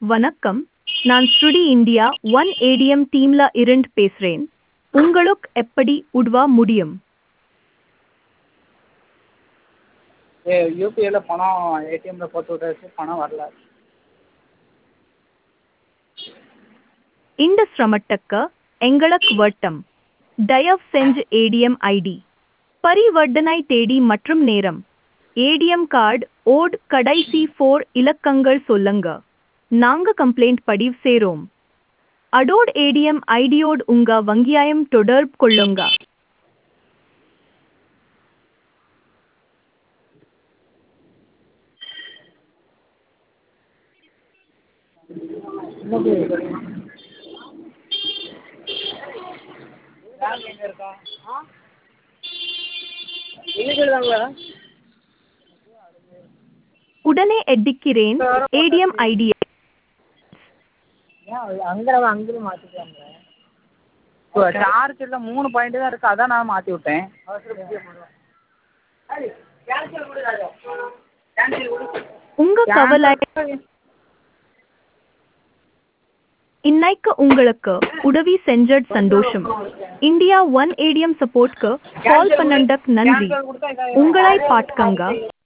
வணக்கம் நான் ஸ்ருடி இந்தியா ஒன் ஏடிஎம் டீம்ல இருந்து பேசுறேன் உங்களுக்கு எப்படி உதவ முடியும் ஏ யூபிஐயில் பணம் ஏடிஎம்மில் போட்டு விட்டாச்சு பணம் வரல இந்த சிரமத்துக்கு எங்களுக்கு வட்டம் தயவு செஞ்சு ஏடிஎம் ஐடி பரிவர்த்தனை தேதி மற்றும் நேரம் ஏடிஎம் கார்டு ஓட் கடைசி ஃபோர் இலக்கங்கள் சொல்லுங்க நாங்க கம்ப்ளைண்ட் பதிவு செய்றோம் அடோட் ஏடிஎம் ஐடியோடு உங்க வங்கியாயம் தொடர்பு கொள்ளுங்க இன்னைக்கு பேங்க் எங்கே இருக்கா ஆ இன்னைக்கு தாங்களா உடனே எட்டிக்கிறேன் ஏடிஎம் ஐடி ஏன் அங்கே அங்கே மாற்றிக்கலாம்ல இப்போ சார்ஜ் இல்லை மூணு பாயிண்ட்டு தான் இருக்குது அதான் நான் மாற்றி விட்டேன் உங்க கவலை இன்னைக்கு உங்களுக்கு உதவி செஞ்சது சந்தோஷம் இந்தியா ஒன் ஏடிஎம் சப்போர்ட்க்கு கால் பண்ணதுக்கு நன்றி உங்களை பாட்கங்க